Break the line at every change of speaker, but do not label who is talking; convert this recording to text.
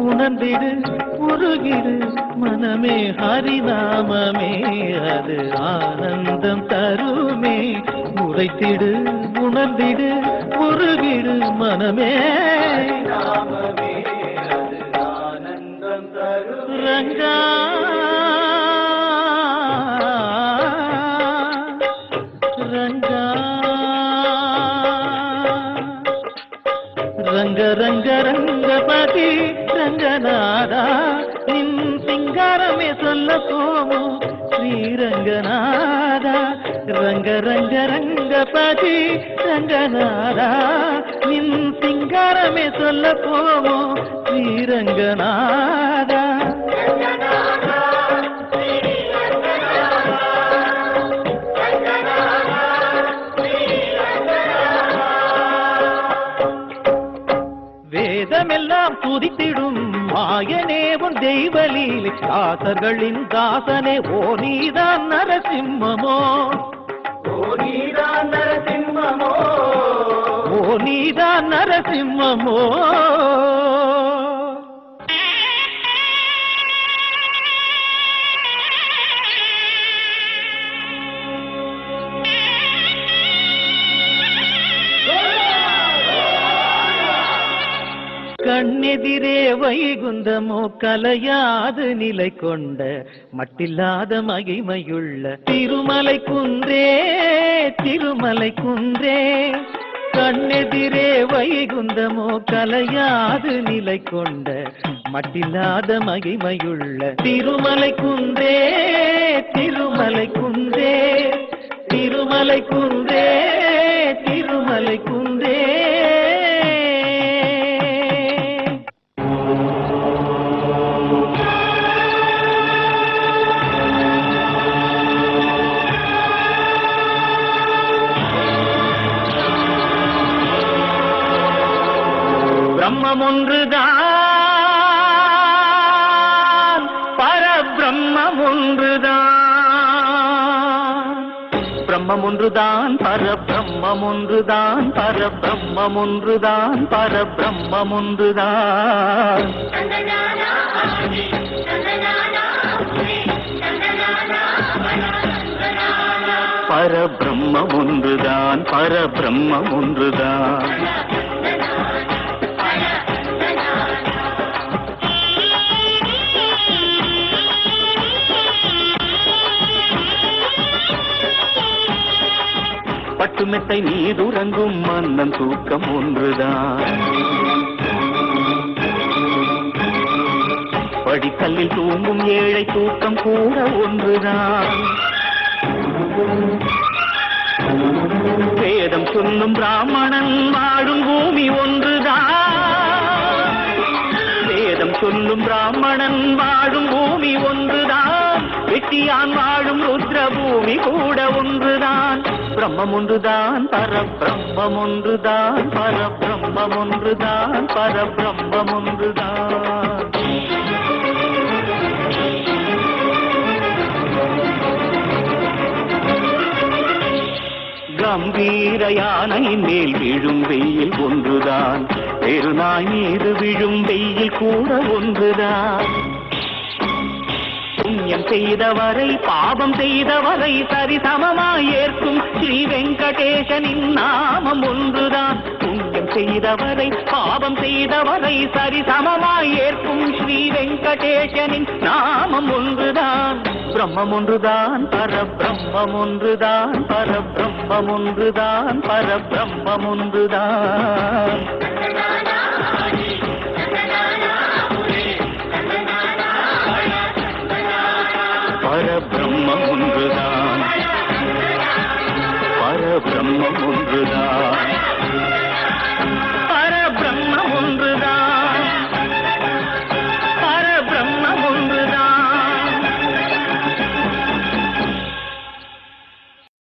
உணர்ந்திடு உருகிடு மனமே ஹரிநாமமே அது ஆனந்தம் தருமே உரைத்திடு உணர்ந்திடு உருகிடு மனமே ரங்கா ரங்கா ರಂಗ ರಂಗ ರಂಗಪತಿ ರಂಗನಾದ ನಿನ್ ಸಿಂಗಾರಮೇ சொல்ல போமோ ಶ್ರೀರಂಗನಾದ ರಂಗ ರಂಗ ರಂಗಪತಿ ರಂಗನಾದ ನಿನ್ ಸಿಂಗಾರಮೇ சொல்ல போமோ ಶ್ರೀರಂಗನಾದ வேதமெல்லாம் துதித்திடும் மாயனே உன் தெய்வலீலை தாசர்களின் தாசனே ஓ நீதான் நரசிம்மமோ ஓ நீதான் நரசிம்மமோ ஓ நீதான் நரசிம்மமோ கண்ணெதிரே வைகுந்தமோ கலையாது நிலை கொண்ட மட்டில்லாத மகிமையுள்ள திருமலை குன்றே திருமலை குன்றே கண்ணெதிரே வைகுந்தமோ கலையாது நிலை கொண்ட மட்டில்லாத மகிமையுள்ள திருமலை குன்றே திருமலை குன்றே திருமலை குன்றே திருமலை குன்றே பிரம்மம் ஒன்றுதான் பரபிரம்மம் ஒன்றுதான் பிரம்மம் ஒன்றுதான் பரபிரம்மம் ஒன்றுதான் பரபிரம்மம் ஒன்றுதான் பரபிரம்மம் ஒன்றுதான் பரபிரம்மம் ஒன்றுதான் பரபிரம்மம் ஒன்றுதான் பட்டுமெத்தை நீதுறங்கும் மன்னன் தூக்கம் ஒன்றுதான் படிக்கல்லில் தூங்கும் ஏழை தூக்கம் கூட ஒன்றுதான் வேதம் சொல்லும் பிராமணன் வாழும் பூமி ஒன்றுதான் வேதம் சொல்லும் பிராமணன் வாழும் பூமி ஒன்றுதான் வெட்டியான் வாழும் ருத்ர பூமி கூட ஒன்றுதான் பிரம்மம் ஒன்றுதான் பரபிரம்மம் ஒன்றுதான் பரபிரம்மம் ஒன்றுதான் பரபிரம்மம் ஒன்றுதான் கம்பீர யானை மேல் விழும் வெயில் ஒன்றுதான் பெருநாய் மீது விழும் வெயில் கூட ஒன்றுதான் புண்ணியம் செய்தவரை பாவம் செய்தவரை சரிசமமாய் ஏற்கும் ஸ்ரீ வெங்கடேசனின் நாமம் ஒன்றுதான் புண்ணியம் செய்தவரை பாவம் செய்தவரை சரிசமமாய் ஏற்கும் ஸ்ரீ வெங்கடேசனின் நாமம் ஒன்றுதான் பிரம்மம் ஒன்றுதான் பரபிரம்மம் ஒன்றுதான் பரபிரம்மம் ஒன்றுதான் பரபிரம்மம் ஒன்றுதான் பரபிரம்மம் ஒன்றுதான் பரபிரம்மம் ஒன்றுதான்